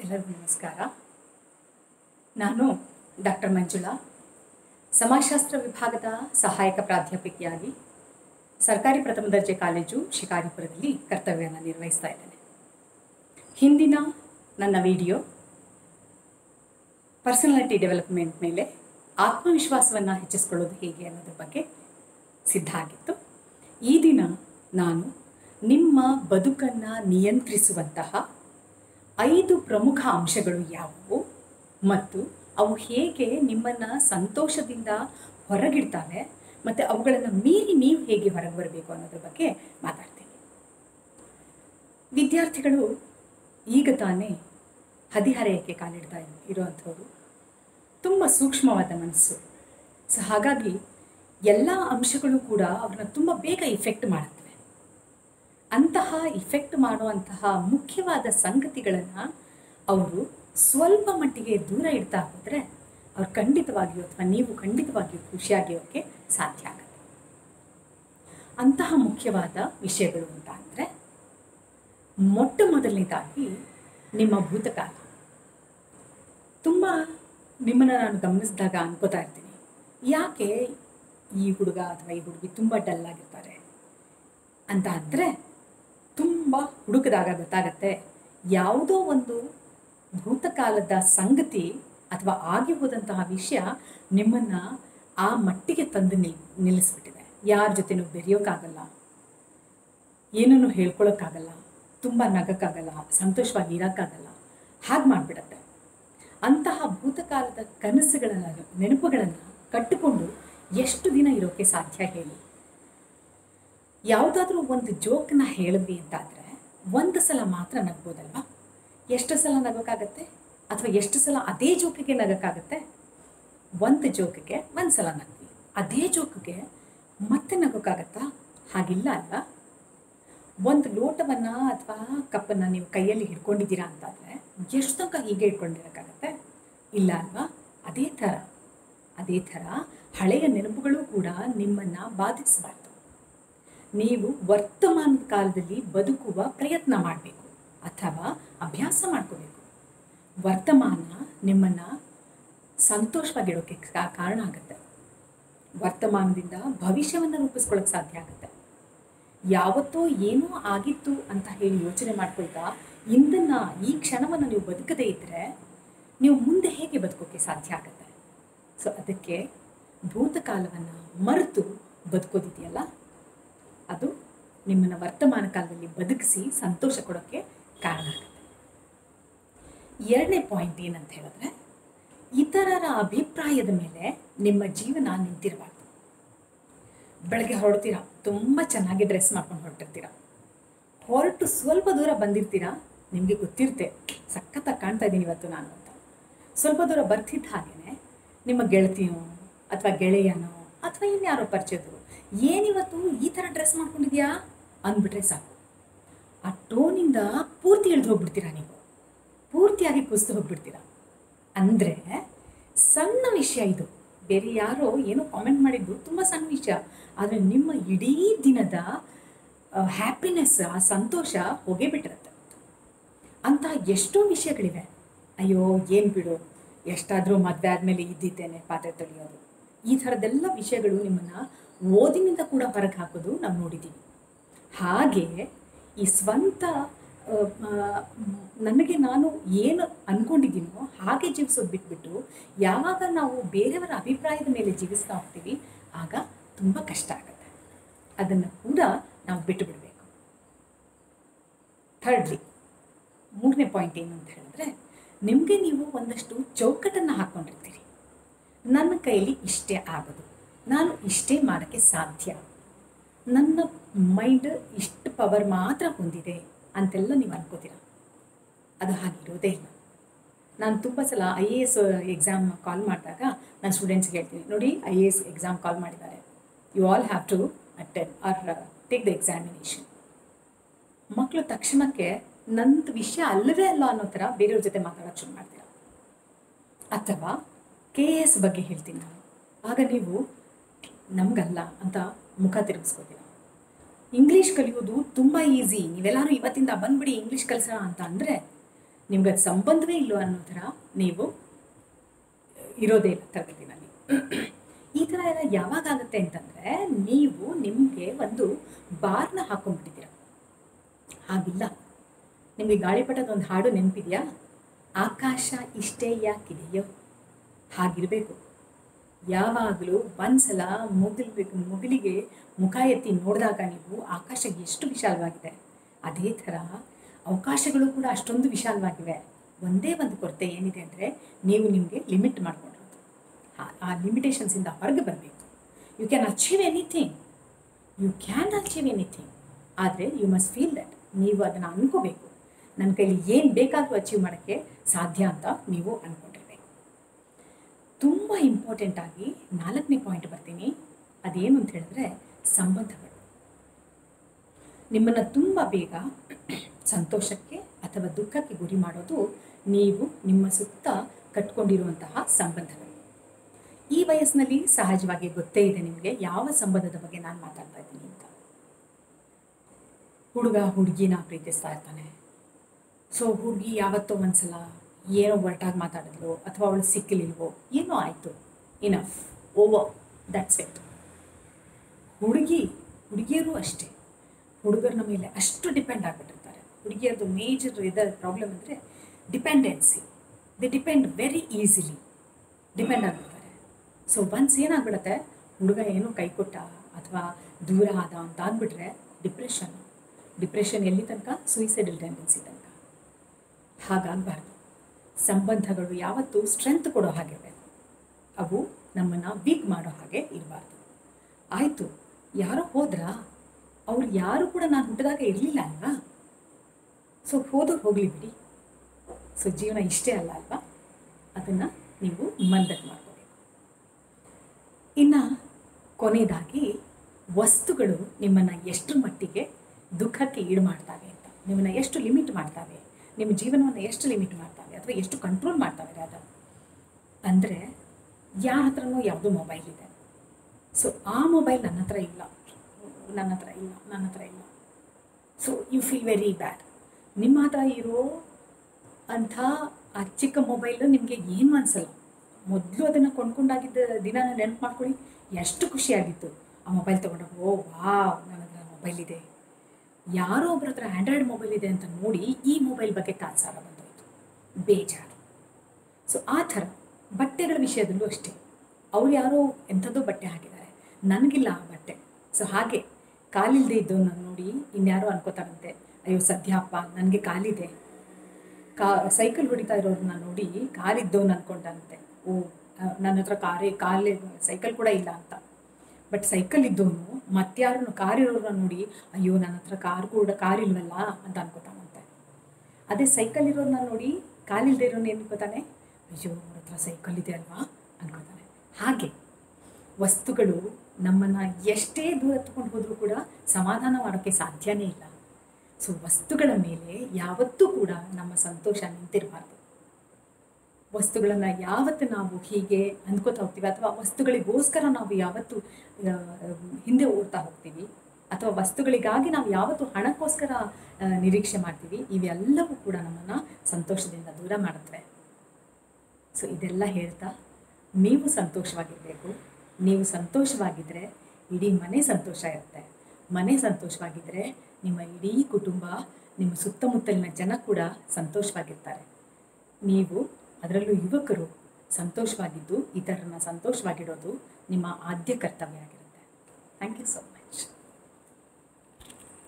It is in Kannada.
ಎಲ್ಲರಿಗೂ ನಮಸ್ಕಾರ ನಾನು ಡಾಕ್ಟರ್ ಮಂಜುಳಾ ಸಮಾಜಶಾಸ್ತ್ರ ವಿಭಾಗದ ಸಹಾಯಕ ಪ್ರಾಧ್ಯಾಪಕಿಯಾಗಿ ಸರ್ಕಾರಿ ಪ್ರಥಮ ದರ್ಜೆ ಕಾಲೇಜು ಶಿಕಾರಿಪುರದಲ್ಲಿ ಕರ್ತವ್ಯವನ್ನು ನಿರ್ವಹಿಸ್ತಾ ಇದ್ದೇನೆ ಹಿಂದಿನ ನನ್ನ ವಿಡಿಯೋ ಪರ್ಸನಾಲಿಟಿ ಡೆವಲಪ್ಮೆಂಟ್ ಮೇಲೆ ಆತ್ಮವಿಶ್ವಾಸವನ್ನು ಹೆಚ್ಚಿಸ್ಕೊಳ್ಳೋದು ಹೇಗೆ ಅನ್ನೋದ್ರ ಬಗ್ಗೆ ಸಿದ್ಧ ಆಗಿತ್ತು ಈ ದಿನ ನಾನು ನಿಮ್ಮ ಬದುಕನ್ನು ನಿಯಂತ್ರಿಸುವಂತಹ ಐದು ಪ್ರಮುಖ ಅಂಶಗಳು ಯಾವುವು ಮತ್ತು ಅವು ಹೇಗೆ ನಿಮ್ಮನ್ನು ಸಂತೋಷದಿಂದ ಹೊರಗಿಡ್ತವೆ ಮತ್ತು ಅವುಗಳನ್ನು ಮೀರಿ ನೀವು ಹೇಗೆ ಹೊರಗೆ ಬರಬೇಕು ಅನ್ನೋದ್ರ ಬಗ್ಗೆ ಮಾತಾಡ್ತೀನಿ ವಿದ್ಯಾರ್ಥಿಗಳು ಈಗ ತಾನೇ ಹದಿಹರೆಯಕ್ಕೆ ಕಾಲಿಡ್ತಾ ಇರುವಂಥವ್ರು ತುಂಬ ಸೂಕ್ಷ್ಮವಾದ ಮನಸ್ಸು ಸೊ ಹಾಗಾಗಿ ಎಲ್ಲ ಅಂಶಗಳು ಕೂಡ ಅವ್ರನ್ನ ತುಂಬ ಬೇಗ ಇಫೆಕ್ಟ್ ಮಾಡುತ್ತವೆ ಅಂತಹ ಇಫೆಕ್ಟ್ ಮಾಡುವಂತಹ ಮುಖ್ಯವಾದ ಸಂಗತಿಗಳನ್ನು ಅವರು ಸ್ವಲ್ಪ ಮಟ್ಟಿಗೆ ದೂರ ಇಡ್ತಾ ಹೋದರೆ ಅವ್ರು ಖಂಡಿತವಾಗಿಯೂ ಅಥವಾ ನೀವು ಖಂಡಿತವಾಗಿಯೂ ಖುಷಿಯಾಗಿರೋಕ್ಕೆ ಸಾಧ್ಯ ಆಗುತ್ತೆ ಅಂತಹ ಮುಖ್ಯವಾದ ವಿಷಯಗಳು ಅಂತ ಅಂದರೆ ಮೊಟ್ಟ ಮೊದಲನೇದಾಗಿ ನಿಮ್ಮ ಭೂತಕಾಲ ತುಂಬ ನಿಮ್ಮನ್ನು ನಾನು ಗಮನಿಸಿದಾಗ ಅನ್ಕೋತಾ ಇರ್ತೀನಿ ಯಾಕೆ ಈ ಹುಡುಗ ಅಥವಾ ಈ ಹುಡುಗಿ ತುಂಬ ಡಲ್ ಆಗಿರ್ತಾರೆ ಅಂತ ಅಂದರೆ ತುಂಬ ಹುಡುಕದಾಗ ಗೊತ್ತಾಗತ್ತೆ ಯಾವುದೋ ಒಂದು ಭೂತಕಾಲದ ಸಂಗತಿ ಅಥವಾ ಆಗಿ ಹೋದಂತಹ ವಿಷಯ ನಿಮ್ಮನ್ನು ಆ ಮಟ್ಟಿಗೆ ತಂದು ನಿಲ್ ನಿಲ್ಲಿಸ್ಬಿಟ್ಟಿದೆ ಯಾರ ಜೊತೆನೂ ಬೆರೆಯೋಕ್ಕಾಗಲ್ಲ ಏನನ್ನು ಹೇಳ್ಕೊಳಕ್ಕಾಗಲ್ಲ ತುಂಬ ನಗಕ್ಕಾಗಲ್ಲ ಸಂತೋಷವಾಗಿ ಇರೋಕ್ಕಾಗಲ್ಲ ಹಾಗೆ ಮಾಡಿಬಿಡತ್ತೆ ಅಂತಹ ಭೂತಕಾಲದ ಕನಸುಗಳನ್ನು ನೆನಪುಗಳನ್ನು ಕಟ್ಟಿಕೊಂಡು ಎಷ್ಟು ದಿನ ಇರೋಕ್ಕೆ ಸಾಧ್ಯ ಹೇಳಿ ಯಾವುದಾದ್ರೂ ಒಂದು ಜೋಕ್ನ ಹೇಳಿದ್ವಿ ಅಂತಾದರೆ ಒಂದು ಸಲ ಮಾತ್ರ ನಗ್ಬೋದಲ್ವಾ ಎಷ್ಟು ಸಲ ನಗೋಕ್ಕಾಗತ್ತೆ ಅಥವಾ ಎಷ್ಟು ಸಲ ಅದೇ ಜೋಕಿಗೆ ನಗೋಕ್ಕಾಗತ್ತೆ ಒಂದು ಜೋಕಿಗೆ ಒಂದು ಸಲ ನಗ್ವಿ ಅದೇ ಜೋಕಿಗೆ ಮತ್ತೆ ನಗೋಕ್ಕಾಗತ್ತಾ ಹಾಗಿಲ್ಲ ಅಲ್ವಾ ಒಂದು ಲೋಟವನ್ನು ಅಥವಾ ಕಪ್ಪನ್ನು ನೀವು ಕೈಯಲ್ಲಿ ಹಿಡ್ಕೊಂಡಿದ್ದೀರಾ ಅಂತಾದರೆ ಎಷ್ಟು ತನಕ ಹೀಗೆ ಇಟ್ಕೊಂಡಿರೋಕ್ಕಾಗತ್ತೆ ಇಲ್ಲ ಅಲ್ವಾ ಅದೇ ಥರ ಅದೇ ಥರ ಹಳೆಯ ನೆನಪುಗಳು ಕೂಡ ನಿಮ್ಮನ್ನು ಬಾಧಿಸಬಾರ್ದು ನೀವು ವರ್ತಮಾನದ ಕಾಲದಲ್ಲಿ ಬದುಕುವ ಪ್ರಯತ್ನ ಮಾಡಬೇಕು ಅಥವಾ ಅಭ್ಯಾಸ ಮಾಡ್ಕೋಬೇಕು ವರ್ತಮಾನ ನಿಮ್ಮನ್ನು ಸಂತೋಷವಾಗಿಡೋಕ್ಕೆ ಕಾರಣ ಆಗುತ್ತೆ ವರ್ತಮಾನದಿಂದ ಭವಿಷ್ಯವನ್ನು ರೂಪಿಸ್ಕೊಳ್ಳೋಕೆ ಸಾಧ್ಯ ಆಗುತ್ತೆ ಯಾವತ್ತೋ ಏನೋ ಆಗಿತ್ತು ಅಂತ ಹೇಳಿ ಯೋಚನೆ ಮಾಡ್ಕೊಳ್ತಾ ಇಂದನ್ನು ಈ ಕ್ಷಣವನ್ನು ನೀವು ಬದುಕದೇ ಇದ್ದರೆ ನೀವು ಮುಂದೆ ಹೇಗೆ ಬದುಕೋಕ್ಕೆ ಸಾಧ್ಯ ಆಗುತ್ತೆ ಸೊ ಅದಕ್ಕೆ ಭೂತಕಾಲವನ್ನು ಮರೆತು ಬದುಕೋದಿದೆಯಲ್ಲ ಅದು ನಿಮ್ಮನ್ನು ವರ್ತಮಾನ ಕಾಲದಲ್ಲಿ ಬದುಕಿಸಿ ಸಂತೋಷ ಕೊಡೋಕ್ಕೆ ಕಾರಣ ಆಗುತ್ತೆ ಎರಡನೇ ಪಾಯಿಂಟ್ ಏನಂತ ಹೇಳಿದ್ರೆ ಇತರರ ಅಭಿಪ್ರಾಯದ ಮೇಲೆ ನಿಮ್ಮ ಜೀವನ ನಿಂತಿರಬಾರ್ದು ಬೆಳಗ್ಗೆ ಹೊರಡ್ತೀರಾ ತುಂಬ ಚೆನ್ನಾಗಿ ಡ್ರೆಸ್ ಮಾಡ್ಕೊಂಡು ಹೊರಟಿರ್ತೀರ ಹೊರಟು ಸ್ವಲ್ಪ ದೂರ ಬಂದಿರ್ತೀರಾ ನಿಮಗೆ ಗೊತ್ತಿರುತ್ತೆ ಸಖತ್ತಾಗಿ ಕಾಣ್ತಾ ಇದ್ದೀನಿ ಇವತ್ತು ನಾನು ಅಂತ ಸ್ವಲ್ಪ ದೂರ ಬರ್ತಿದ್ದ ಹಾಗೇ ನಿಮ್ಮ ಗೆಳತಿಯೋ ಅಥವಾ ಗೆಳೆಯನೋ ಅಥವಾ ಇನ್ಯಾರೋ ಪರಿಚಯದವರು ಏನಿವತ್ತು ಈ ಥರ ಡ್ರೆಸ್ ಮಾಡ್ಕೊಂಡಿದ್ಯಾ ಅಂದ್ಬಿಟ್ರೆ ಸಾಕು ಆ ಟೋನಿಂದ ಪೂರ್ತಿ ಇಳಿದು ಹೋಗ್ಬಿಡ್ತೀರಾ ನೀವು ಪೂರ್ತಿಯಾಗಿ ಕುಸಿದು ಹೋಗ್ಬಿಡ್ತೀರಾ ಅಂದರೆ ಸಣ್ಣ ವಿಷಯ ಇದು ಬೇರೆ ಯಾರೋ ಏನೋ ಕಾಮೆಂಟ್ ಮಾಡಿದ್ದು ತುಂಬ ಸಣ್ಣ ವಿಷಯ ಆದರೆ ನಿಮ್ಮ ಇಡೀ ದಿನದ ಹ್ಯಾಪಿನೆಸ್ ಆ ಸಂತೋಷ ಹೋಗೇ ಬಿಟ್ಟಿರುತ್ತೆ ಅಂತಹ ಎಷ್ಟೋ ವಿಷಯಗಳಿವೆ ಅಯ್ಯೋ ಏನು ಬಿಡು ಎಷ್ಟಾದರೂ ಮದುವೆ ಆದಮೇಲೆ ಇದ್ದಿದ್ದೇನೆ ಪಾತ್ರೆ ತೊಳೆಯೋದು ಈ ಥರದ್ದೆಲ್ಲ ವಿಷಯಗಳು ನಿಮ್ಮನ್ನು ಓದಿನಿಂದ ಕೂಡ ಹೊರಗೆ ಹಾಕೋದು ನಾವು ನೋಡಿದ್ದೀವಿ ಹಾಗೆ ಈ ಸ್ವಂತ ನನಗೆ ನಾನು ಏನು ಅಂದ್ಕೊಂಡಿದ್ದೀನೋ ಹಾಗೆ ಜೀವಿಸೋದು ಬಿಟ್ಬಿಟ್ಟು ಯಾವಾಗ ನಾವು ಬೇರೆಯವರ ಅಭಿಪ್ರಾಯದ ಮೇಲೆ ಜೀವಿಸ್ತಾ ಹೋಗ್ತೀವಿ ಆಗ ತುಂಬ ಕಷ್ಟ ಆಗುತ್ತೆ ಅದನ್ನು ಕೂಡ ನಾವು ಬಿಟ್ಟು ಬಿಡಬೇಕು ಥರ್ಡ್ಲಿ ಮೂರನೇ ಪಾಯಿಂಟ್ ಏನು ಅಂತ ಹೇಳಿದ್ರೆ ನಿಮಗೆ ನೀವು ಒಂದಷ್ಟು ಚೌಕಟ್ಟನ್ನು ಹಾಕ್ಕೊಂಡಿರ್ತೀರಿ ನನ್ನ ಕೈಯಲ್ಲಿ ಇಷ್ಟೇ ಆಗೋದು ನಾನು ಇಷ್ಟೇ ಮಾಡೋಕ್ಕೆ ಸಾಧ್ಯ ನನ್ನ ಮೈಂಡ್ ಇಷ್ಟು ಪವರ್ ಮಾತ್ರ ಹೊಂದಿದೆ ಅಂತೆಲ್ಲ ನೀವು ಅನ್ಕೋತೀರ ಅದು ಹಾಗಿರೋದೇ ಇಲ್ಲ ನಾನು ತುಂಬ ಸಲ I A S exam call ಮಾಡಿದಾಗ ನಾನು ಸ್ಟೂಡೆಂಟ್ಸ್ಗೆ ಹೇಳ್ತೀನಿ ನೋಡಿ I A S exam call ಮಾಡಿದ್ದಾರೆ you all have to attend or take the examination ಮಕ್ಕಳು ತಕ್ಷಣಕ್ಕೆ ನಂದು ವಿಷಯ ಅಲ್ಲವೇ ಅಲ್ಲ ಅನ್ನೋ ಥರ ಬೇರೆಯವ್ರ ಜೊತೆ ಮಾತಾಡೋಕ್ಕೆ ಶುರು ಮಾಡ್ತೀರ ಅಥವಾ ಕೆ ಎ ಎಸ್ ಬಗ್ಗೆ ಹೇಳ್ತೀನಿ ನಾನು ಆಗ ನೀವು ನಮಗಲ್ಲ ಅಂತ ಮುಖ ತಿರುಗಿಸ್ಕೋತೀರ ಇಂಗ್ಲೀಷ್ ಕಲಿಯೋದು ತುಂಬ ಈಸಿ ನೀವೆಲ್ಲರೂ ಇವತ್ತಿಂದ ಬಂದ್ಬಿಡಿ ಇಂಗ್ಲೀಷ್ ಕಲಿಸೋಣ ಅಂತ ಅಂದರೆ ನಿಮ್ಗೆ ಅದು ಸಂಬಂಧವೇ ಇಲ್ಲೋ ಅನ್ನೋ ಥರ ನೀವು ಇರೋದೇ ಇಲ್ಲ ತರಗತಿನಲ್ಲಿ ಈ ಥರ ಎಲ್ಲ ಯಾವಾಗ ಆಗುತ್ತೆ ಅಂತಂದರೆ ನೀವು ನಿಮಗೆ ಒಂದು ಬಾರ್ನ ಹಾಕೊಂಡ್ಬಿಟ್ಟಿದ್ದೀರ ಹಾಗಿಲ್ಲ ನಿಮಗೆ ಗಾಳಿಪಟದ ಒಂದು ಹಾಡು ನೆನಪಿದೆಯಾ ಆಕಾಶ ಇಷ್ಟೇ ಯಾಕಿದೆಯೋ ಹಾಗಿರಬೇಕು ಯಾವಾಗಲೂ ಒಂದ್ಸಲ ಮುಗಿಲ್ಬೇಕು ಮುಗಿಲಿಗೆ ಮುಖ ಎತ್ತಿ ನೋಡಿದಾಗ ನೀವು ಆಕಾಶ ಎಷ್ಟು ವಿಶಾಲವಾಗಿದೆ ಅದೇ ಥರ ಅವಕಾಶಗಳು ಕೂಡ ಅಷ್ಟೊಂದು ವಿಶಾಲವಾಗಿವೆ ಒಂದೇ ಒಂದು ಕೊರತೆ ಏನಿದೆ ಅಂದರೆ ನೀವು ನಿಮಗೆ ಲಿಮಿಟ್ ಮಾಡ್ಕೊಂಡಿರೋದು ಆ- ಆ ಲಿಮಿಟೇಷನ್ಸಿಂದ ಹೊರಗೆ ಬರಬೇಕು you can achieve anything you can achieve anything ಆದರೆ ಯು ಮಸ್ಟ್ ಫೀಲ್ ದಟ್ ನೀವು ಅದನ್ನು ಅನ್ಕೋಬೇಕು ನನ್ನ ಕೈಲಿ ಏನು ಬೇಕಾದರೂ ಅಚೀವ್ ಮಾಡೋಕ್ಕೆ ಸಾಧ್ಯ ಅಂತ ನೀವು ಅಂದ್ಕೊಂಡಿರ್ಬೇಕು ತುಂಬ ಇಂಪಾರ್ಟೆಂಟ್ ಆಗಿ ನಾಲ್ಕನೇ ಪಾಯಿಂಟ್ ಬರ್ತೀನಿ ಅದೇನು ಅಂತ ಹೇಳಿದ್ರೆ ಸಂಬಂಧಗಳು ನಿಮ್ಮನ್ನು ತುಂಬ ಬೇಗ ಸಂತೋಷಕ್ಕೆ ಅಥವಾ ದುಃಖಕ್ಕೆ ಗುರಿ ಮಾಡೋದು ನೀವು ನಿಮ್ಮ ಸುತ್ತ ಕಟ್ಕೊಂಡಿರುವಂತಹ ಸಂಬಂಧಗಳು ಈ ವಯಸ್ಸಿನಲ್ಲಿ ಸಹಜವಾಗಿ ಗೊತ್ತೇ ಇದೆ ನಿಮಗೆ ಯಾವ ಸಂಬಂಧದ ಬಗ್ಗೆ ನಾನು ಮಾತಾಡ್ತಾ ಇದ್ದೀನಿ ಅಂತ ಹುಡುಗ ಹುಡುಗಿನ ಪ್ರೀತಿಸ್ತಾ ಇರ್ತಾನೆ ಸೊ ಹುಡುಗಿ ಯಾವತ್ತೋ ಒಂದ್ಸಲ ಏನೋ ಒರಟಾಗಿ ಮಾತಾಡಿದ್ಲು ಅಥವಾ ಅವಳು ಸಿಕ್ಕಲಿಲ್ವೋ ಏನೋ ಆಯಿತು ಇನಫ್ ಓವರ್ ದಟ್ಸ್ ಇಟ್ ಹುಡುಗಿ ಹುಡುಗಿಯರು ಅಷ್ಟೇ ಹುಡುಗರ ಮೇಲೆ ಅಷ್ಟು ಡಿಪೆಂಡ್ ಆಗಿಬಿಟ್ಟಿರ್ತಾರೆ ಹುಡುಗಿಯರದು ಮೇಜರ್ ಇದರ ಪ್ರಾಬ್ಲಮ್ ಅಂದರೆ dependency the depend very easily depend ಆಗಿಬಿಡ್ತಾರೆ ಸೊ ಒನ್ಸ್ ಏನಾಗ್ಬಿಡುತ್ತೆ ಹುಡುಗ ಏನೋ ಕೈ ಕೊಟ್ಟ ಅಥವಾ ದೂರ ಆದ ಅಂತ ಅಂದ್ಬಿಟ್ರೆ ಡಿಪ್ರೆಷನ್ ಡಿಪ್ರೆಷನ್ ಎಲ್ಲಿ ತನಕ ಸುಯಿಸೈಡಲ್ ಟೆಂಡೆನ್ಸಿ ತನಕ ಹಾಗಾಗಬಾರ್ದು ಸಂಬಂಧಗಳು ಯಾವತ್ತೂ ಸ್ಟ್ರೆಂತ್ ಕೊಡೋ ಹಾಗಿರಬೇಕು ಅವು ನಮ್ಮನ್ನು ವೀಕ್ ಮಾಡೋ ಹಾಗೆ ಇರಬಾರ್ದು ಆಯಿತು ಯಾರೋ ಹೋದ್ರಾ ಅವ್ರು ಯಾರು ಕೂಡ ನಾನು ಹುಟ್ಟಿದಾಗ ಇರಲಿಲ್ಲ ಅಲ್ವಾ ಸೊ ಹೋದವ್ರು ಹೋಗಲಿ ಬಿಡಿ ಸೊ ಜೀವನ ಇಷ್ಟೇ ಅಲ್ಲ ಅಲ್ವಾ ಅದನ್ನು ನೀವು ಮಂದಕ್ಕೆ ಮಾಡ್ಕೋಬೇಕು ಇನ್ನು ಕೊನೆಯದಾಗಿ ವಸ್ತುಗಳು ನಿಮ್ಮನ್ನು ಎಷ್ಟರ ಮಟ್ಟಿಗೆ ದುಃಖಕ್ಕೆ ಈಡು ಮಾಡ್ತವೆ ಅಂತ ನಿಮ್ಮನ್ನು ಎಷ್ಟು ಲಿಮಿಟ್ ಮಾಡ್ತವೆ ನಿಮ್ಮ ಜೀವನವನ್ನು ಎಷ್ಟು ಲಿಮಿಟ್ ಮಾಡ್ತವೆ ಅಥವಾ ಎಷ್ಟು ಕಂಟ್ರೋಲ್ ಮಾಡ್ತವೆ ರಾಧ ಅಂದರೆ ಯಾರ ಹತ್ರನೂ ಯಾವುದೋ ಮೊಬೈಲ್ ಇದೆ ಸೊ ಆ ಮೊಬೈಲ್ ನನ್ನ ಹತ್ರ ಇಲ್ಲ ನನ್ನ ಹತ್ರ ಇಲ್ಲ ನನ್ನ ಹತ್ರ ಇಲ್ಲ so you feel very bad ನಿಮ್ಮ ಹತ್ರ ಇರೋ ಅಂಥ ಆ ಚಿಕ್ಕ ಮೊಬೈಲು ನಿಮಗೆ ಏನು ಅನಿಸಲ್ಲ ಮೊದಲು ಅದನ್ನು ಕೊಂಡ್ಕೊಂಡಾಗಿದ್ದ ದಿನ ನೆನಪು ಮಾಡ್ಕೊಳ್ಳಿ ಎಷ್ಟು ಖುಷಿಯಾಗಿತ್ತು ಆ ಮೊಬೈಲ್ ತೊಗೊಂಡಾಗ ಓ ವಾವ್ ನನ್ನ ಹತ್ರ ಮೊಬೈಲ್ ಇದೆ ಯಾರೋ ಒಬ್ಬರ ಹತ್ರ ಆ್ಯಂಡ್ರಾಯ್ಡ್ ಮೊಬೈಲ್ ಇದೆ ಅಂತ ನೋಡಿ ಈ ಮೊಬೈಲ್ ಬಗ್ಗೆ ತಾತ್ಸಾರ ಬಂದೋಯ್ತು ಬೇಜಾರು ಸೊ ಆ ಥರ ಬಟ್ಟೆಗಳ ವಿಷಯದಲ್ಲೂ ಅಷ್ಟೇ ಅವ್ರು ಯಾರೋ ಎಂಥದ್ದೋ ಬಟ್ಟೆ ಹಾಕಿದ್ದಾರೆ ನನಗಿಲ್ಲ ಆ ಬಟ್ಟೆ ಸೊ ಹಾಗೆ ಕಾಲಿಲ್ಲದೆ ಇದ್ದವನ್ನ ನೋಡಿ ಇನ್ಯಾರೋ ಅನ್ಕೋತಾರಂತೆ ಅಯ್ಯೋ ಸದ್ಯಪ್ಪ ನನಗೆ ಕಾಲಿದೆ ಕಾ ಸೈಕಲ್ ಹೊಡಿತಾ ಇರೋರನ್ನ ನೋಡಿ ಕಾಲಿದ್ದವನ್ನ ಅನ್ಕೊಂಡಂತೆ ಓ ಆ, ನನ್ನ ಹತ್ರ ಕಾರೇ ಕಾಲೇ ಸೈಕಲ್ ಕೂಡ ಇಲ್ಲ ಅಂತ ಬಟ್ ಸೈಕಲ್ ಇದ್ದವನು ಮತ್ತಾರನ್ನು ಕಾರ್ ಇರೋರನ್ನ ನೋಡಿ ಅಯ್ಯೋ ನನ್ನ ಹತ್ರ ಕಾರ್ ಕೂಡ ಕಾರ್ ಇಲ್ವಲ್ಲ ಅಂತ ಅನ್ಕೋತಾನಂತೆ ಅದೇ ಸೈಕಲ್ ಇರೋರನ್ನ ನೋಡಿ ಕಾಲಿಲ್ಲದೆ ಇರೋನು ಏನು ಅನ್ಕೋತಾನೆ ಅಯ್ಯೋ ಅವ್ರ ಹತ್ರ ಸೈಕಲ್ ಇದೆ ಅಲ್ವಾ ಅನ್ಕೋತಾನೆ ಹಾಗೆ ವಸ್ತುಗಳು ನಮ್ಮನ್ನು ಎಷ್ಟೇ ದೂರ ತಗೊಂಡು ಹೋದರೂ ಕೂಡ ಸಮಾಧಾನ ಮಾಡೋಕ್ಕೆ ಸಾಧ್ಯನೇ ಇಲ್ಲ ಸೊ ವಸ್ತುಗಳ ಮೇಲೆ ಯಾವತ್ತೂ ಕೂಡ ನಮ್ಮ ಸಂತೋಷ ನಿಂತಿರಬಾರ್ದು ವಸ್ತುಗಳನ್ನು ಯಾವತ್ತು ನಾವು ಹೀಗೆ ಅಂದ್ಕೋತಾ ಹೋಗ್ತೀವಿ ಅಥವಾ ವಸ್ತುಗಳಿಗೋಸ್ಕರ ನಾವು ಯಾವತ್ತು ಆ, ಹಿಂದೆ ಓಡ್ತಾ ಹೋಗ್ತೀವಿ ಅಥವಾ ವಸ್ತುಗಳಿಗಾಗಿ ನಾವು ಯಾವತ್ತು ಹಣಕ್ಕೋಸ್ಕರ ಆ, ನಿರೀಕ್ಷೆ ಮಾಡ್ತೀವಿ ಇವೆಲ್ಲವೂ ಕೂಡ ನಮ್ಮನ್ನು ಸಂತೋಷದಿಂದ ದೂರ ಮಾಡುತ್ತವೆ ಸೊ ಇದೆಲ್ಲ ಹೇಳ್ತಾ ನೀವು ಸಂತೋಷವಾಗಿರಬೇಕು ನೀವು ಸಂತೋಷವಾಗಿದ್ದರೆ ಇಡೀ ಮನೆ ಸಂತೋಷ ಇರುತ್ತೆ ಮನೆ ಸಂತೋಷವಾಗಿದ್ದರೆ ನಿಮ್ಮ ಇಡೀ ಕುಟುಂಬ ನಿಮ್ಮ ಸುತ್ತಮುತ್ತಲಿನ ಜನ ಕೂಡ ಸಂತೋಷವಾಗಿರ್ತಾರೆ ನೀವು ಅದರಲ್ಲೂ ಯುವಕರು ಸಂತೋಷವಾಗಿದ್ದು ಇತರರನ್ನ ಸಂತೋಷವಾಗಿಡೋದು ನಿಮ್ಮ ಆದ್ಯ ಕರ್ತವ್ಯ ಆಗಿರುತ್ತೆ ಥ್ಯಾಂಕ್ ಯು ಸೊ ಮಚ್